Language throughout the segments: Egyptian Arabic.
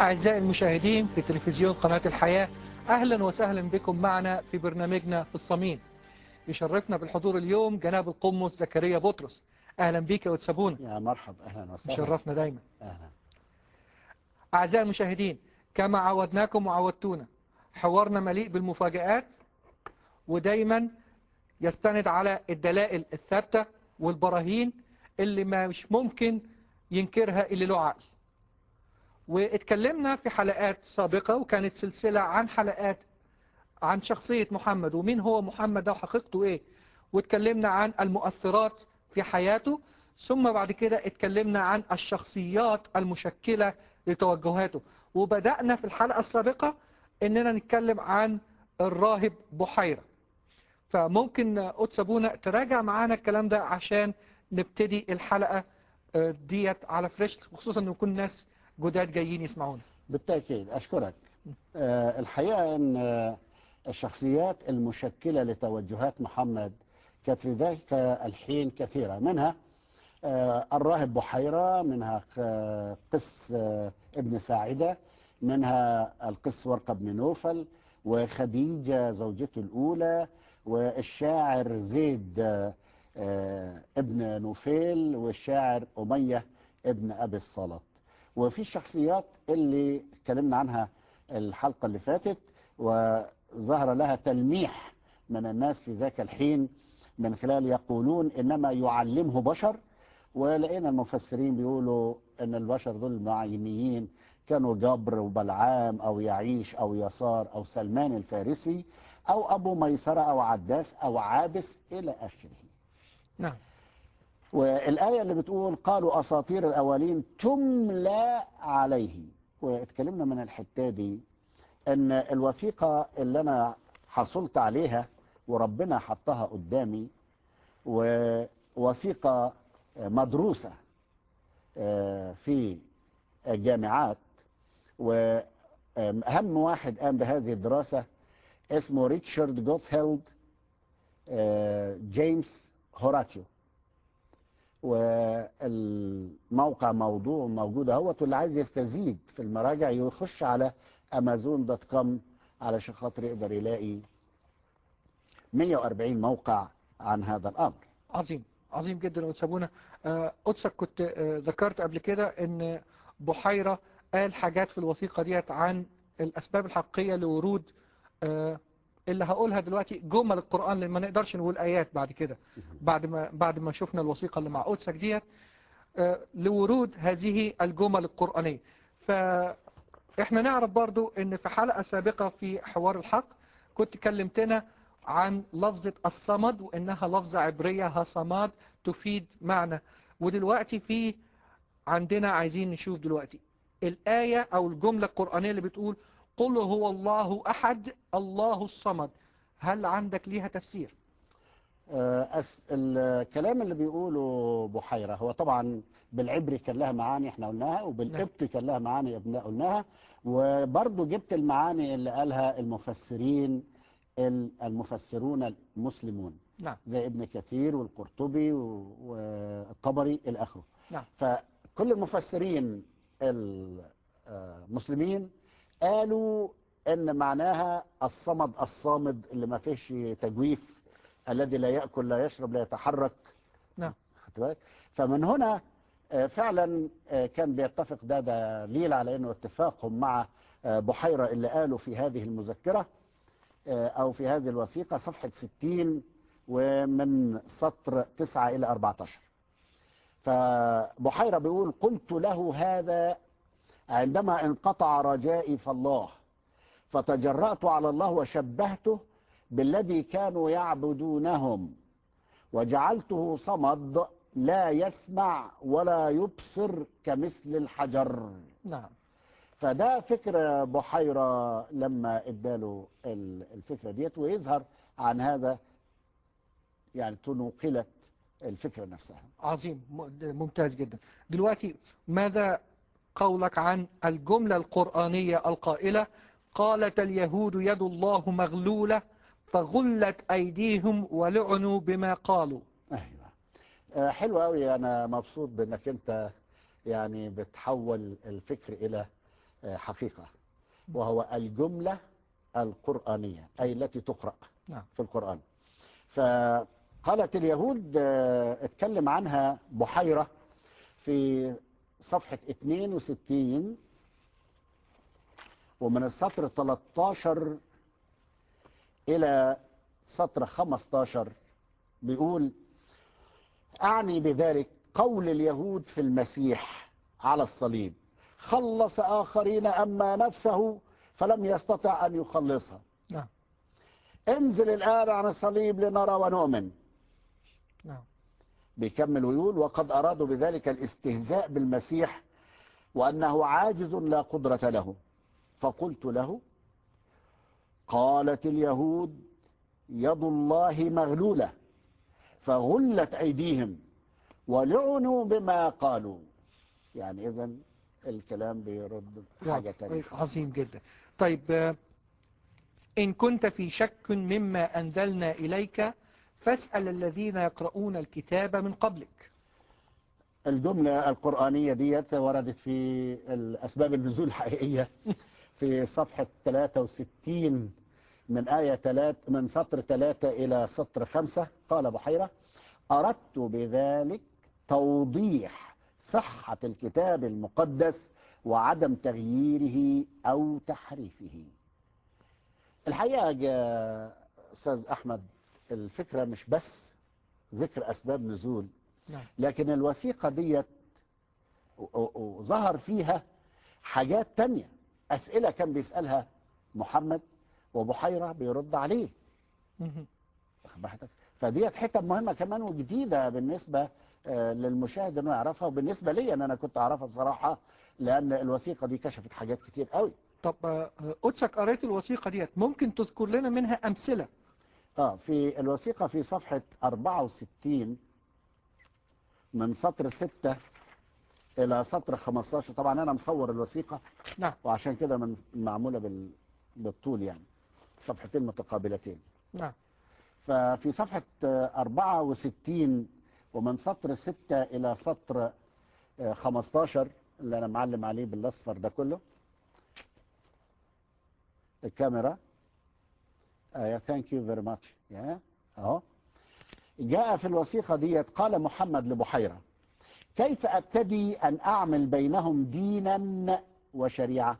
أعزائي المشاهدين في تلفزيون قناة الحياة أهلا وسهلا بكم معنا في برنامجنا في الصميم يشرفنا بالحضور اليوم جناب القمص زكريا بطرس أهلا بيك يا وتسابونا يا مرحب أهلا وسهلا شرفنا دايما أهلا أعزائي المشاهدين كما عودناكم وعودتونا حوارنا مليء بالمفاجآت ودايما يستند على الدلائل الثابتة والبراهين اللي ما مش ممكن ينكرها اللي له عقل واتكلمنا في حلقات سابقة وكانت سلسلة عن حلقات عن شخصية محمد ومين هو محمد ده وحقيقته ايه واتكلمنا عن المؤثرات في حياته ثم بعد كده اتكلمنا عن الشخصيات المشكلة لتوجهاته وبدأنا في الحلقة السابقة اننا نتكلم عن الراهب بحيرة فممكن أتسابونا تراجع معانا الكلام ده عشان نبتدي الحلقة آه، ديت على فريش وخصوصا ان يكون ناس جداد جايين يسمعونا بالتأكيد أشكرك آه، الحقيقة أن آه، الشخصيات المشكلة لتوجهات محمد كانت في ذلك الحين كثيرة منها آه، الراهب بحيرة منها ق- قس آه، ابن ساعدة منها القس ورقة بن نوفل وخديجة زوجته الأولى والشاعر زيد آه، آه، ابن نوفيل والشاعر أمية ابن أبي الصلت وفي الشخصيات اللي اتكلمنا عنها الحلقة اللي فاتت وظهر لها تلميح من الناس في ذاك الحين من خلال يقولون إنما يعلمه بشر ولقينا المفسرين بيقولوا ان البشر دول المعينيين كانوا جبر وبلعام او يعيش او يسار او سلمان الفارسي او ابو ميسره او عداس او عابس الى اخره. نعم والايه اللي بتقول قالوا اساطير الاولين تملى عليه واتكلمنا من الحته دي ان الوثيقه اللي انا حصلت عليها وربنا حطها قدامي ووثيقه مدروسه آه، في الجامعات واهم واحد قام بهذه الدراسه اسمه ريتشارد جوتهيلد آه، جيمس هوراتيو والموقع موضوع موجود اهوت واللي عايز يستزيد في المراجع يخش على امازون دوت كوم علشان خاطر يقدر يلاقي 140 موقع عن هذا الامر عظيم عظيم جدا وتسابونا آه، قدسك كنت آه، ذكرت قبل كده ان بحيرة قال حاجات في الوثيقة ديت عن الأسباب الحقيقية لورود آه، اللي هقولها دلوقتي جمل القرآن لأن ما نقدرش نقول آيات بعد كده بعد ما بعد ما شفنا الوثيقة اللي مع قدسك ديت آه، لورود هذه الجمل القرآنية فإحنا نعرف برضو ان في حلقة سابقة في حوار الحق كنت كلمتنا عن لفظة الصمد وإنها لفظة عبرية هصماد تفيد معنى ودلوقتي في عندنا عايزين نشوف دلوقتي الآية أو الجملة القرآنية اللي بتقول قل هو الله أحد الله الصمد هل عندك ليها تفسير؟ آه، أس- الكلام اللي بيقوله بحيرة هو طبعا بالعبري كان لها معاني احنا قلناها وبالقبطي كان لها معاني ابن- قلناها وبرضه جبت المعاني اللي قالها المفسرين ال- المفسرون المسلمون نعم زي ابن كثير والقرطبي و- والطبري الى اخره نعم فكل المفسرين المسلمين قالوا ان معناها الصمد الصامد اللي ما فيش تجويف الذي لا ياكل لا يشرب لا يتحرك نعم. خدت بالك فمن هنا آه، فعلا آه، كان بيتفق ده دليل على انه اتفاقهم مع آه، بحيره اللي قالوا في هذه المذكره آه، او في هذه الوثيقه صفحه 60 ومن سطر 9 الى 14 فبحيرة بيقول قلت له هذا عندما انقطع رجائي في الله فتجرأت على الله وشبهته بالذي كانوا يعبدونهم وجعلته صمد لا يسمع ولا يبصر كمثل الحجر نعم فده فكرة بحيرة لما اداله ال- الفكرة ديت ويظهر عن هذا يعني تنقلت الفكرة نفسها عظيم م- ممتاز جدا دلوقتي ماذا قولك عن الجملة القرآنية القائلة قالت اليهود يد الله مغلولة فغلت أيديهم ولعنوا بما قالوا ايوه آه، حلو قوي انا مبسوط بانك انت يعني بتحول الفكر الى آه، حقيقة وهو الجملة القرآنية أي التي تقرأ نعم في القرآن فقالت اليهود آه، اتكلم عنها بحيرة في صفحة 62 ومن السطر 13 إلى سطر 15 بيقول أعني بذلك قول اليهود في المسيح على الصليب خلص آخرين أما نفسه فلم يستطع أن يخلصها نعم انزل الآن عن الصليب لنرى ونؤمن نعم بيكمل ويقول وقد أرادوا بذلك الاستهزاء بالمسيح وأنه عاجز لا قدرة له فقلت له قالت اليهود يد الله مغلولة فغلت أيديهم ولعنوا بما قالوا يعني إذا الكلام بيرد حاجة تانية عظيم جدا طيب آه، إن كنت في شك مما أنزلنا إليك فاسأل الذين يقرؤون الكتاب من قبلك الجملة القرآنية ديت وردت في الأسباب النزول الحقيقية في صفحة 63 من آية 3 من سطر 3 إلى سطر 5 قال بحيرة أردت بذلك توضيح صحة الكتاب المقدس وعدم تغييره أو تحريفه الحقيقة يا أستاذ أحمد الفكرة مش بس ذكر أسباب نزول نعم لكن الوثيقة ديت و- و- وظهر فيها حاجات تانية أسئلة كان بيسألها محمد وبحيرة بيرد عليه مهم. واخد بالك؟ فديت حتة مهمة كمان وجديدة بالنسبة آه، للمشاهد انه يعرفها وبالنسبة لي ان انا كنت اعرفها بصراحة لان الوثيقة دي كشفت حاجات كتير قوي طب آه، قدسك قريت الوثيقة ديت ممكن تذكر لنا منها أمثلة اه في الوثيقة في صفحة 64 من سطر 6 إلى سطر 15 طبعا أنا مصور الوثيقة نعم وعشان كده من معمولة بال... بالطول يعني صفحتين متقابلتين نعم ففي صفحة آه، 64 ومن سطر 6 إلى سطر آه، 15 اللي أنا معلم عليه بالأصفر ده كله الكاميرا آه ثانك يو فيري ماتش اهو جاء في الوثيقة ديت قال محمد لبحيرة كيف أبتدي أن أعمل بينهم دينا وشريعة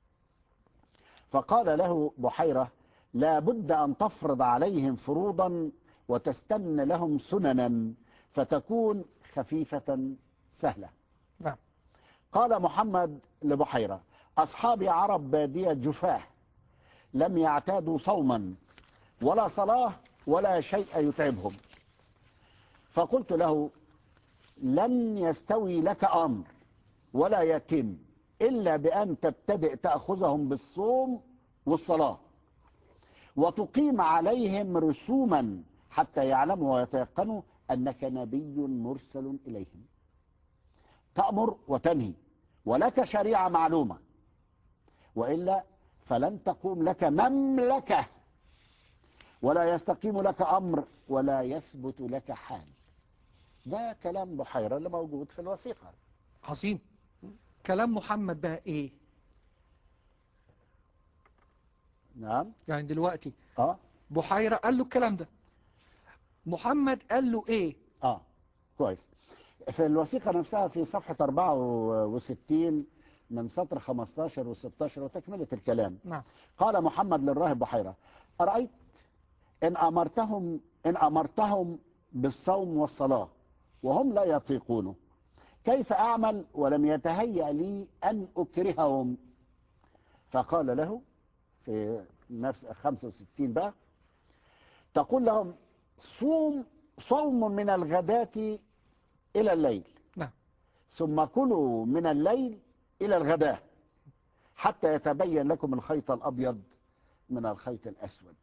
فقال له بحيرة لا بد أن تفرض عليهم فروضا وتستن لهم سننا فتكون خفيفة سهلة نعم قال محمد لبحيرة أصحابي عرب بادية جفاه لم يعتادوا صوما ولا صلاة ولا شيء يتعبهم فقلت له لن يستوي لك أمر ولا يتم إلا بأن تبتدئ تأخذهم بالصوم والصلاة وتقيم عليهم رسوما حتى يعلموا ويتيقنوا أنك نبي مرسل إليهم تأمر وتنهي ولك شريعة معلومة وإلا فلن تقوم لك مملكة ولا يستقيم لك أمر ولا يثبت لك حال ده كلام بحيرة اللي موجود في الوثيقة عظيم كلام محمد بقى إيه نعم يعني دلوقتي اه بحيرة قال له الكلام ده محمد قال له إيه اه كويس في الوثيقة نفسها في صفحة 64 من سطر 15 و16 وتكملة الكلام نعم قال محمد للراهب بحيرة أرأيت إن أمرتهم إن أمرتهم بالصوم والصلاة وهم لا يطيقونه كيف أعمل ولم يتهيأ لي أن أكرههم فقال له في نفس 65 بقى تقول لهم صوم صوم من الغداة إلى الليل نعم ثم كلوا من الليل إلى الغداء حتى يتبين لكم الخيط الأبيض من الخيط الأسود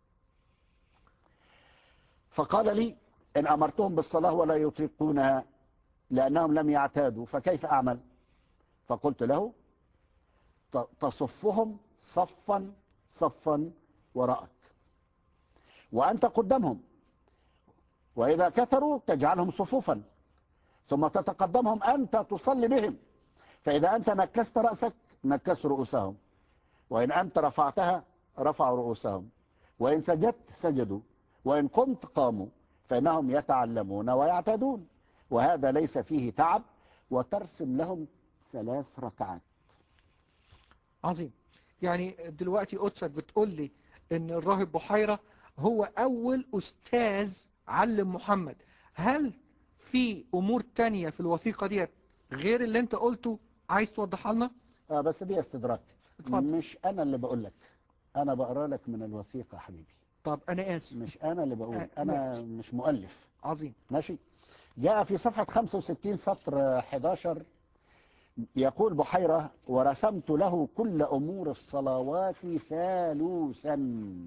فقال لي إن أمرتهم بالصلاة ولا يطيقونها لأنهم لم يعتادوا فكيف أعمل فقلت له ت- تصفهم صفا صفا وراءك وأنت قدامهم وإذا كثروا تجعلهم صفوفا ثم تتقدمهم أنت تصلي بهم فإذا أنت نكست رأسك نكسوا رؤوسهم وإن أنت رفعتها رفعوا رؤوسهم وإن سجدت سجدوا وإن قمت قاموا فإنهم يتعلمون ويعتدون وهذا ليس فيه تعب وترسم لهم ثلاث ركعات عظيم يعني دلوقتي قدسك بتقول لي ان الراهب بحيرة هو اول استاذ علم محمد هل في امور تانية في الوثيقة ديت غير اللي انت قلته عايز توضحها لنا آه بس دي استدراك اتفضل. مش أنا اللي بقول لك أنا بقرا لك من الوثيقة حبيبي طب انا اسف مش أنا اللي بقول آه، أنا ماشي. مش مؤلف عظيم ماشي جاء في صفحة 65 سطر 11 يقول بحيرة ورسمت له كل أمور الصلوات ثالوثا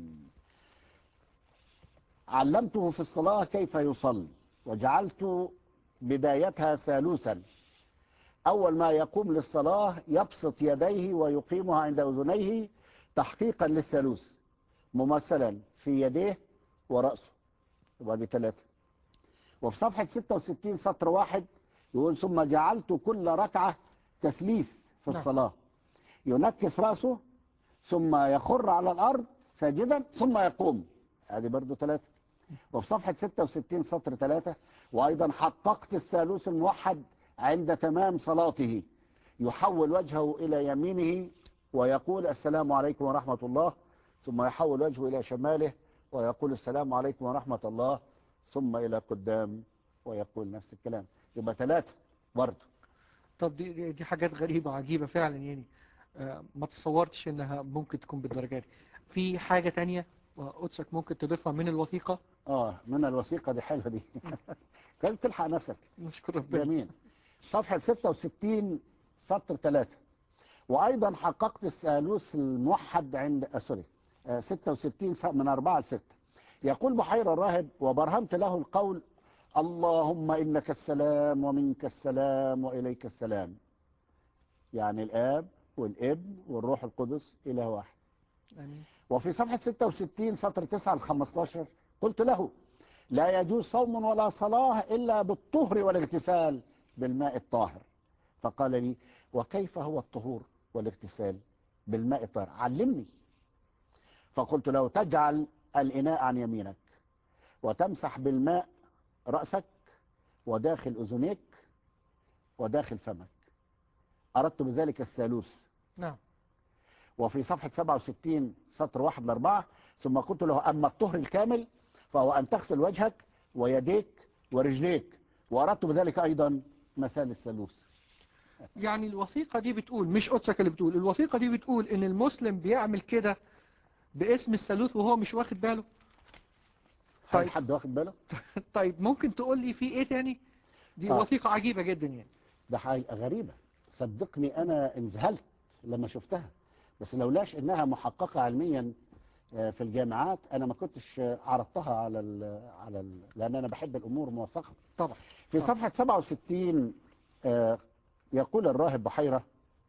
علمته في الصلاة كيف يصلي وجعلت بدايتها ثالوثا أول ما يقوم للصلاة يبسط يديه ويقيمها عند أذنيه تحقيقا للثالوث ممثلا في يديه ورأسه وادي ثلاثة وفي صفحة 66 سطر واحد يقول ثم جعلت كل ركعة تثليث في نعم. الصلاة ينكس رأسه ثم يخر على الأرض ساجدا ثم يقوم هذه برضو ثلاثة وفي صفحة 66 سطر ثلاثة وأيضا حققت الثالوث الموحد عند تمام صلاته يحول وجهه إلى يمينه ويقول السلام عليكم ورحمة الله ثم يحول وجهه إلى شماله ويقول السلام عليكم ورحمة الله ثم إلى قدام ويقول نفس الكلام يبقى ثلاثة برضه طب دي, دي, دي حاجات غريبة عجيبة فعلا يعني آه، ما تصورتش انها ممكن تكون بالدرجة دي في حاجة تانية آه، قدسك ممكن تضيفها من الوثيقة اه من الوثيقة دي حلوة دي كانت تلحق نفسك نشكر ربنا جميل صفحة 66 سطر 3 وأيضا حققت الثالوث الموحد عند آه سوري آه 66 س- من 4 ل 6 يقول بحير الراهب وبرهنت له القول اللهم إنك السلام ومنك السلام وإليك السلام يعني الآب والابن والروح القدس إله واحد آمين. وفي صفحة 66 سطر 9 ل 15 قلت له لا يجوز صوم ولا صلاة إلا بالطهر والاغتسال بالماء الطاهر فقال لي وكيف هو الطهور والاغتسال بالماء الطاهر علمني فقلت له تجعل الإناء عن يمينك وتمسح بالماء رأسك وداخل أذنيك وداخل فمك أردت بذلك الثالوث نعم وفي صفحة 67 سطر 1 ل 4 ثم قلت له أما الطهر الكامل فهو أن تغسل وجهك ويديك ورجليك وأردت بذلك أيضا مثال الثالوث يعني الوثيقة دي بتقول مش قدسك اللي بتقول الوثيقة دي بتقول ان المسلم بيعمل كده باسم الثالوث وهو مش واخد باله هل طيب. حد واخد باله؟ طيب ممكن تقول لي في ايه تاني دي آه. وثيقة عجيبة جدا يعني ده حاجة غريبة صدقني أنا انذهلت لما شفتها بس لولاش إنها محققة علميا آه، في الجامعات أنا ما كنتش آه، عرضتها على ال على ال لأن أنا بحب الأمور موثقة طبعا في آه. صفحة 67 آه، يقول الراهب بحيرة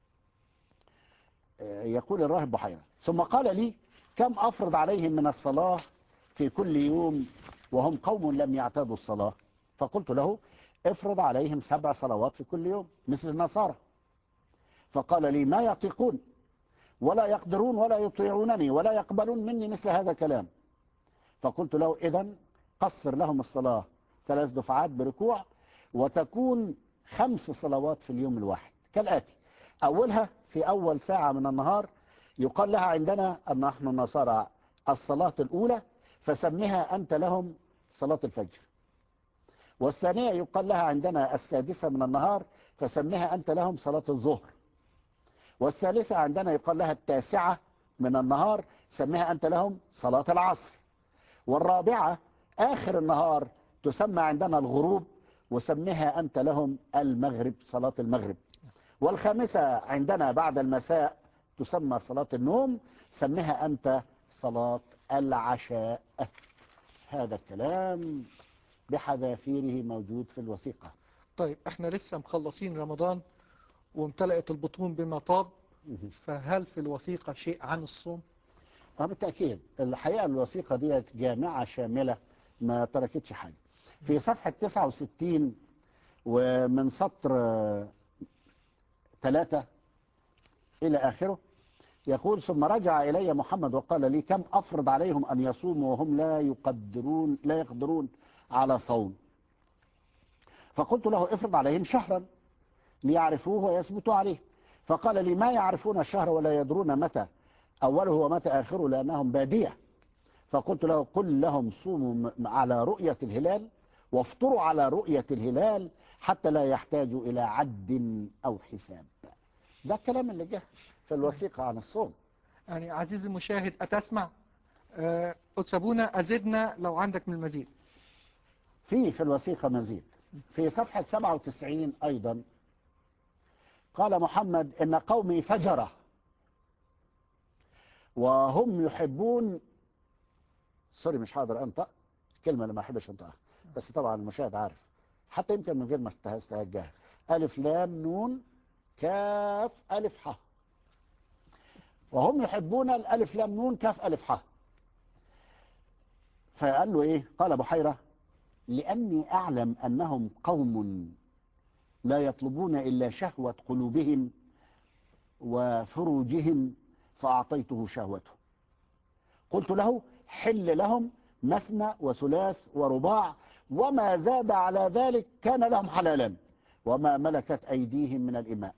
آه، يقول الراهب بحيرة ثم قال لي كم أفرض عليهم من الصلاة في كل يوم وهم قوم لم يعتادوا الصلاة فقلت له افرض عليهم سبع صلوات في كل يوم مثل النصارى فقال لي ما يطيقون ولا يقدرون ولا يطيعونني ولا يقبلون مني مثل هذا الكلام فقلت له إذا قصر لهم الصلاة ثلاث دفعات بركوع وتكون خمس صلوات في اليوم الواحد كالآتي أولها في أول ساعة من النهار يقال لها عندنا أن نحن النصارى الصلاة الأولى فسمها أنت لهم صلاة الفجر والثانية يقال لها عندنا السادسة من النهار فسمها أنت لهم صلاة الظهر والثالثة عندنا يقال لها التاسعة من النهار سميها أنت لهم صلاة العصر والرابعة آخر النهار تسمى عندنا الغروب وسميها أنت لهم المغرب صلاة المغرب والخامسة عندنا بعد المساء تسمى صلاة النوم سميها أنت صلاة العشاء هذا الكلام بحذافيره موجود في الوثيقة طيب احنا لسه مخلصين رمضان وامتلأت البطون بما طاب فهل في الوثيقة شيء عن الصوم اه بالتأكيد الحقيقة الوثيقة دي جامعة شاملة ما تركتش حاجة في صفحة 69 ومن سطر ثلاثة إلى آخره يقول ثم رجع إلي محمد وقال لي كم أفرض عليهم أن يصوموا وهم لا يقدرون لا يقدرون على صوم فقلت له افرض عليهم شهرا ليعرفوه ويثبتوا عليه فقال لي ما يعرفون الشهر ولا يدرون متى أوله ومتى آخره لأنهم بادية فقلت له قل لهم صوموا على رؤية الهلال وافطروا على رؤية الهلال حتى لا يحتاجوا إلى عد أو حساب ده الكلام اللي جه في الوثيقة عن الصوم يعني عزيزي المشاهد أتسمع آه، أتسابونا أزدنا لو عندك من المزيد في في الوثيقة مزيد في صفحة 97 أيضا قال محمد إن قومي فجرة وهم يحبون سوري مش هقدر أنطق كلمة اللي ما أحبش أنطقها بس طبعا المشاهد عارف حتى يمكن من غير ما استهجها ألف لام نون كاف ألف ح وهم يحبون الألف لام نون كاف ألف ح فقال له إيه قال بحيرة لأني أعلم أنهم قوم لا يطلبون إلا شهوة قلوبهم وفروجهم فأعطيته شهوته قلت له حل لهم مثنى وثلاث ورباع وما زاد على ذلك كان لهم حلالا وما ملكت أيديهم من الإماء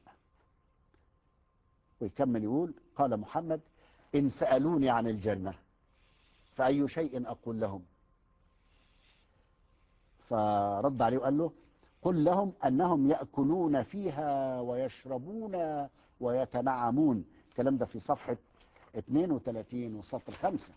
ويكمل يقول قال محمد إن سألوني عن الجنة فأي شيء أقول لهم فرد عليه وقال له قل لهم أنهم يأكلون فيها ويشربون ويتنعمون الكلام ده في صفحة 32 وسطر 5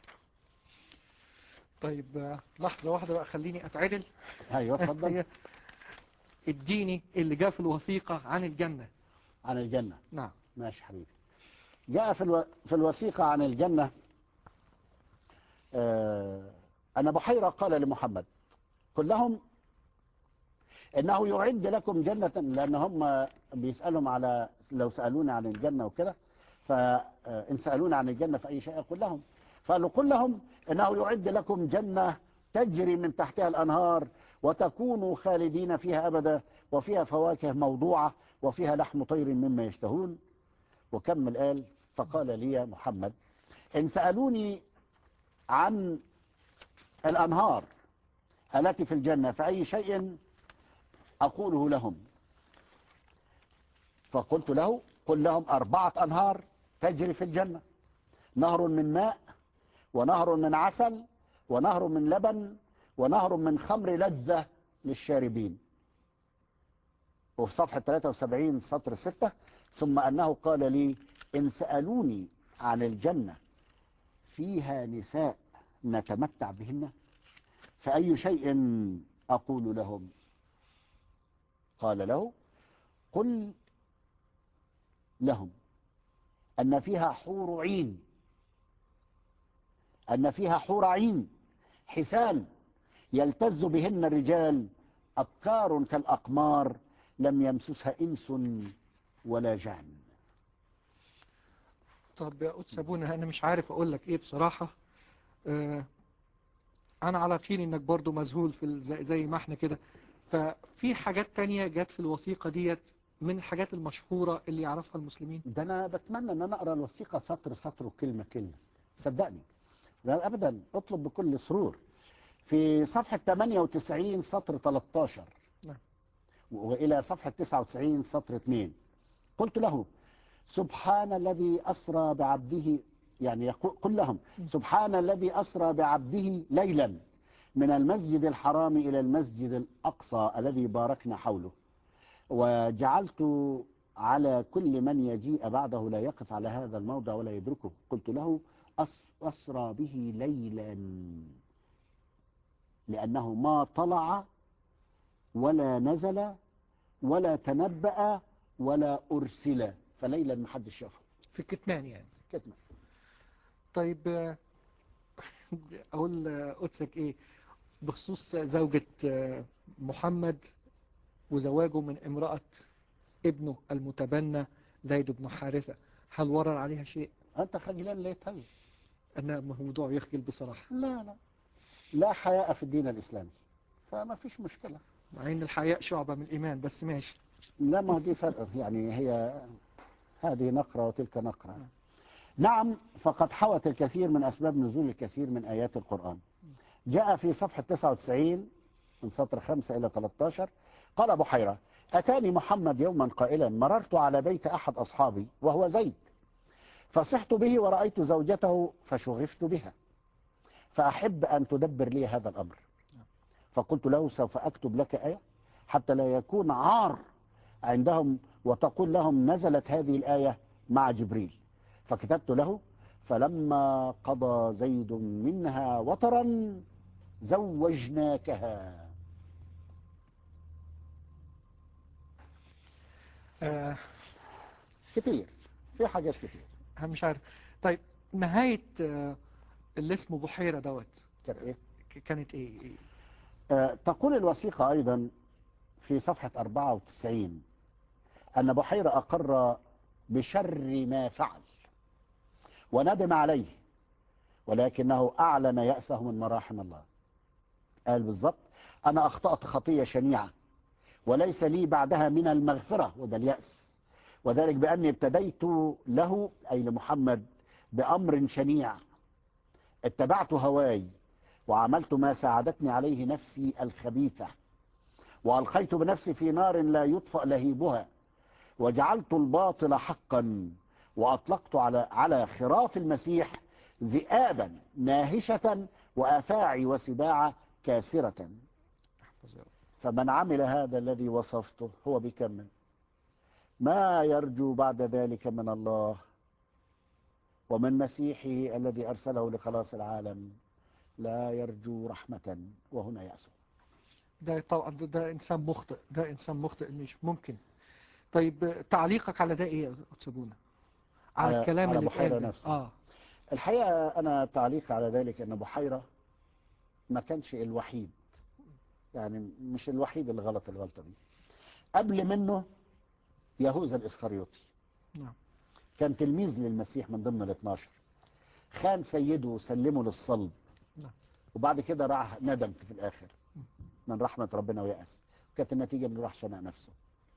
طيب آه، لحظة واحدة بقى خليني أتعدل ايوه اتفضل هي اديني اللي جاء في الوثيقة عن الجنة عن الجنة نعم ماشي حبيبي جاء في الو... في الوثيقة عن الجنة آه... أن بحيرة قال لمحمد قل لهم إنه يعد لكم جنة لأن هم بيسألهم على لو سألوني عن الجنة وكده فإن سألوني عن الجنة فأي شيء أقول لهم فقال له قل لهم إنه يعد لكم جنة تجري من تحتها الأنهار وتكونوا خالدين فيها أبدا وفيها فواكه موضوعة وفيها لحم طير مما يشتهون وكمل قال فقال لي يا محمد إن سألوني عن الأنهار التي في الجنة فأي شيء أقوله لهم فقلت له قل لهم أربعة أنهار تجري في الجنة نهر من ماء ونهر من عسل ونهر من لبن ونهر من خمر لذة للشاربين وفي صفحة 73 سطر 6 ثم أنه قال لي إن سألوني عن الجنة فيها نساء نتمتع بهن فأي شيء أقول لهم قال له قل لهم أن فيها حور عين أن فيها حور عين حسان يلتز بهن الرجال أبكار كالأقمار لم يمسسها إنس ولا جان طب يا قدس أبونا أنا مش عارف أقول لك إيه بصراحة آه، أنا على يقين إنك برضو مذهول في ال- زي, زي ما إحنا كده ففي حاجات تانية جت في الوثيقة ديت من الحاجات المشهورة اللي يعرفها المسلمين ده أنا بتمنى أن أنا أقرأ الوثيقة سطر سطر وكلمة كلمة صدقني لا أبدا أطلب بكل سرور في صفحة 98 سطر 13 نعم. وإلى صفحة 99 سطر 2 قلت له سبحان الذي أسرى بعبده يعني يقول قل لهم سبحان الذي أسرى بعبده ليلا من المسجد الحرام إلى المسجد الأقصى الذي باركنا حوله وجعلت على كل من يجيء بعده لا يقف على هذا الموضع ولا يدركه قلت له أس- أسرى به ليلا لأنه ما طلع ولا نزل ولا تنبأ ولا أرسل فليلا ما حدش شافه في الكتمان يعني كتمة طيب آه، أقول آه، قدسك إيه بخصوص زوجة آه، محمد وزواجه من امرأة ابنه المتبنى زيد بن حارثة هل ورد عليها شيء أنت خجلان ليه طيب أنا موضوع يخجل بصراحة لا لا لا حياء في الدين الإسلامي فما فيش مشكلة مع إن الحياء شعبة من الإيمان بس ماشي لا ما دي فرق يعني هي هذه نقرة وتلك نقرة نعم فقد حوت الكثير من أسباب نزول الكثير من آيات القرآن جاء في صفحة 99 من سطر 5 إلى 13 قال أبو حيرة أتاني محمد يوما قائلا مررت على بيت أحد أصحابي وهو زيد فصحت به ورأيت زوجته فشغفت بها فأحب أن تدبر لي هذا الأمر فقلت له سوف أكتب لك آية حتى لا يكون عار عندهم وتقول لهم نزلت هذه الآية مع جبريل فكتبت له فلما قضى زيد منها وطرا زوجناكها آه كتير في حاجات كتير أنا مش عارف طيب نهاية آه اللي اسمه بحيرة دوت كانت ايه ك- كانت ايه إيه؟ آه، تقول الوثيقة أيضا في صفحة 94 أن بحيرة أقر بشر ما فعل وندم عليه ولكنه أعلن يأسه من مراحم الله قال بالضبط أنا أخطأت خطية شنيعة وليس لي بعدها من المغفرة وده اليأس وذلك بأني ابتديت له أي لمحمد بأمر شنيع اتبعت هواي وعملت ما ساعدتني عليه نفسي الخبيثة وألقيت بنفسي في نار لا يطفأ لهيبها وجعلت الباطل حقا وأطلقت على على خراف المسيح ذئابا ناهشة وأفاعي وسباعة كاسرة احفظ يا رب. فمن عمل هذا الذي وصفته هو بيكمل ما يرجو بعد ذلك من الله ومن مسيحه الذي أرسله لخلاص العالم لا يرجو رحمة وهنا يأسه ده طبعا ده, ده انسان مخطئ ده انسان مخطئ مش ممكن طيب آه، تعليقك على ده ايه يا أتسابونا على, على- الكلام على اللي بحيرة اتقال ده. نفسه. اه الحقيقة أنا تعليق على ذلك أن بحيرة ما كانش الوحيد يعني مش الوحيد اللي غلط الغلطة دي قبل منه يهوذا الإسخريوطي نعم كان تلميذ للمسيح من ضمن ال 12 خان سيده وسلمه للصلب نعم. وبعد كده راح ندم في الآخر من رحمة ربنا ويأس كانت النتيجة انه راح شنق نفسه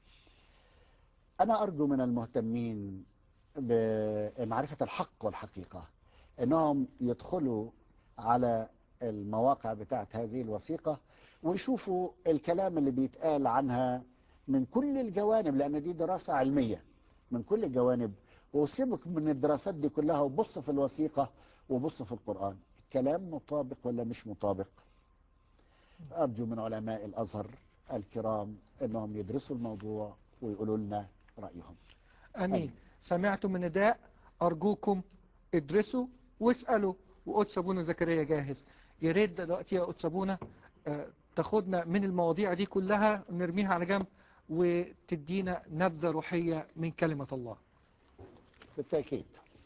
أنا أرجو من المهتمين بمعرفة الحق والحقيقة أنهم يدخلوا على المواقع بتاعت هذه الوثيقة ويشوفوا الكلام اللي بيتقال عنها من كل الجوانب لأن دي دراسة علمية من كل الجوانب وسيبك من الدراسات دي كلها وبص في الوثيقة وبص في القرآن الكلام مطابق ولا مش مطابق أرجو من علماء الأزهر الكرام أنهم يدرسوا الموضوع ويقولوا لنا رأيهم امين أمين. سمعتم النداء ارجوكم ادرسوا واسالوا وقدس ابونا زكريا جاهز يا ريت دلوقتي يا قدس ابونا آه، تاخدنا من المواضيع دي كلها نرميها على جنب وتدينا نبذه روحيه من كلمه الله بالتأكيد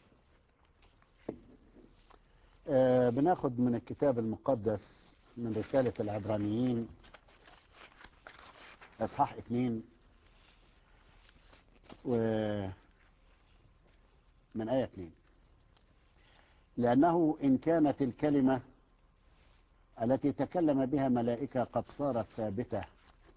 آه بناخد من الكتاب المقدس من رسالة العبرانيين أصحاح اثنين و من آية اثنين لأنه إن كانت الكلمة التي تكلم بها ملائكة قد صارت ثابتة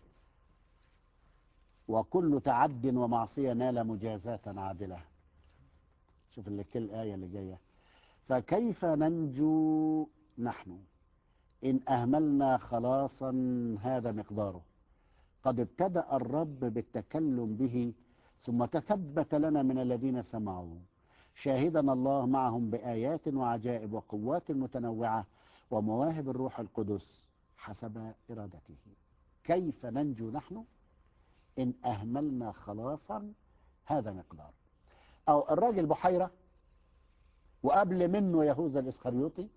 وكل تعد ومعصية نال مجازاة عادلة شوف اللي كل آية اللي جاية فكيف ننجو نحن إن أهملنا خلاصا هذا مقداره قد ابتدأ الرب بالتكلم به ثم تثبت لنا من الذين سمعوا شاهدنا الله معهم بآيات وعجائب وقوات متنوعة ومواهب الروح القدس حسب إرادته كيف ننجو نحن إن أهملنا خلاصا هذا مقدار أو الراجل بحيرة وقبل منه يهوذا الإسخريوطي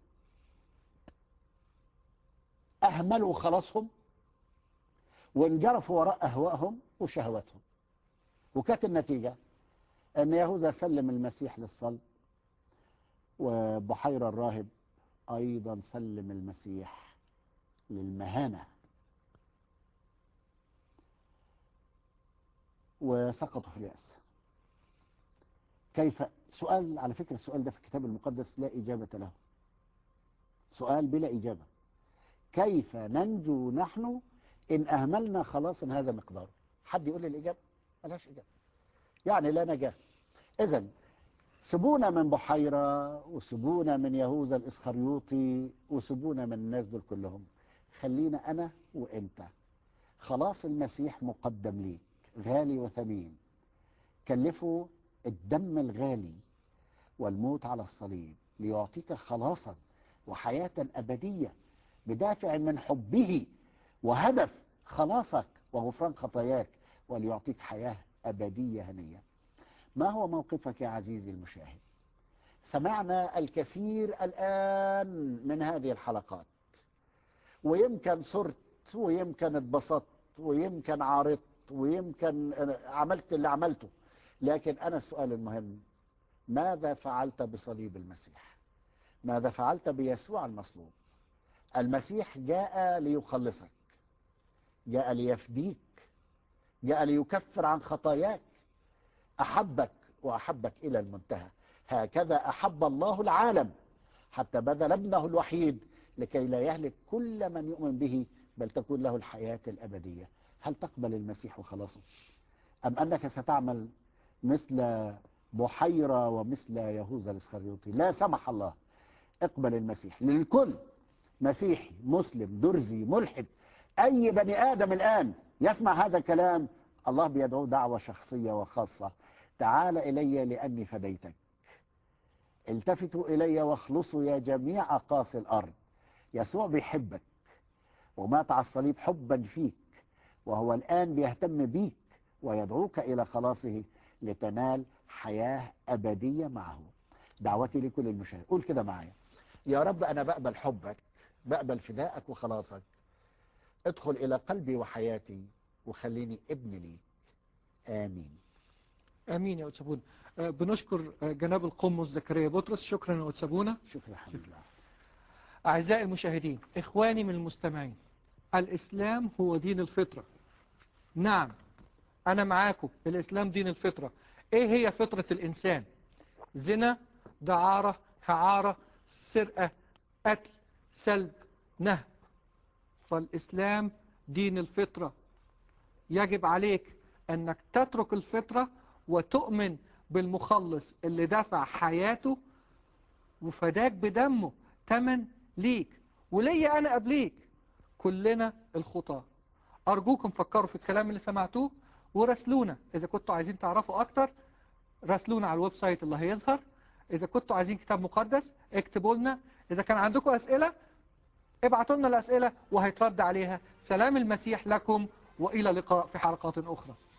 أهملوا خلاصهم وانجرفوا وراء أهوائهم وشهواتهم وكانت النتيجة أن يهوذا سلم المسيح للصلب وبحيرة الراهب أيضا سلم المسيح للمهانة وسقطوا في اليأس كيف سؤال على فكرة السؤال ده في الكتاب المقدس لا إجابة له سؤال بلا إجابة كيف ننجو نحن إن أهملنا خلاصا هذا مقدار حد يقول لي الإجابة ملهاش إجابة يعني لا نجاة إذا سيبونا من بحيرة وسيبونا من يهوذا الإسخريوطي وسيبونا من الناس دول كلهم خلينا أنا وإنت خلاص المسيح مقدم ليك غالي وثمين كلفه الدم الغالي والموت على الصليب ليعطيك خلاصا وحياة أبدية بدافع من حبه وهدف خلاصك وغفران خطاياك وليعطيك حياة أبدية هنية ما هو موقفك يا عزيزي المشاهد سمعنا الكثير الآن من هذه الحلقات ويمكن صرت ويمكن اتبسطت ويمكن عارضت ويمكن عملت اللي عملته لكن أنا السؤال المهم ماذا فعلت بصليب المسيح ماذا فعلت بيسوع المصلوب المسيح جاء ليخلصك جاء ليفديك جاء ليكفر عن خطاياك أحبك وأحبك إلى المنتهى هكذا أحب الله العالم حتى بذل ابنه الوحيد لكي لا يهلك كل من يؤمن به بل تكون له الحياة الأبدية هل تقبل المسيح وخلاصه أم أنك ستعمل مثل بحيرة ومثل يهوذا الإسخريوطي لا سمح الله اقبل المسيح للكل مسيحي مسلم درزي ملحد أي بني آدم الآن يسمع هذا الكلام الله بيدعو دعوة شخصية وخاصة تعال إلي لأني فديتك التفتوا إلي واخلصوا يا جميع أقاصي الأرض يسوع بيحبك ومات على الصليب حبا فيك وهو الآن بيهتم بيك ويدعوك إلى خلاصه لتنال حياة أبدية معه دعوتي لكل المشاهد قول كده معايا يا رب أنا بقبل حبك بقبل فدائك وخلاصك ادخل إلى قلبي وحياتي وخليني ابن ليك آمين امين يا أتسابونا آه، بنشكر آه، جناب القمص زكريا بطرس شكرا يا أتسابونا شكرا حبيب الله أعزائي المشاهدين إخواني من المستمعين الإسلام هو دين الفطرة نعم أنا معاكم الإسلام دين الفطرة إيه هي فطرة الإنسان زنا دعارة حعارة سرقة قتل سلب نهب فالإسلام دين الفطرة يجب عليك أنك تترك الفطرة وتؤمن بالمخلص اللي دفع حياته وفداك بدمه تمن ليك وليا أنا قبليك كلنا الخطاة أرجوكم فكروا في الكلام اللي سمعتوه وراسلونا إذا كنتوا عايزين تعرفوا أكتر راسلونا على الويب سايت اللي هيظهر إذا كنتوا عايزين كتاب مقدس اكتبوا لنا إذا كان عندكم أسئلة ابعتوا لنا الأسئلة وهيترد عليها سلام المسيح لكم وإلى اللقاء في حلقات أخرى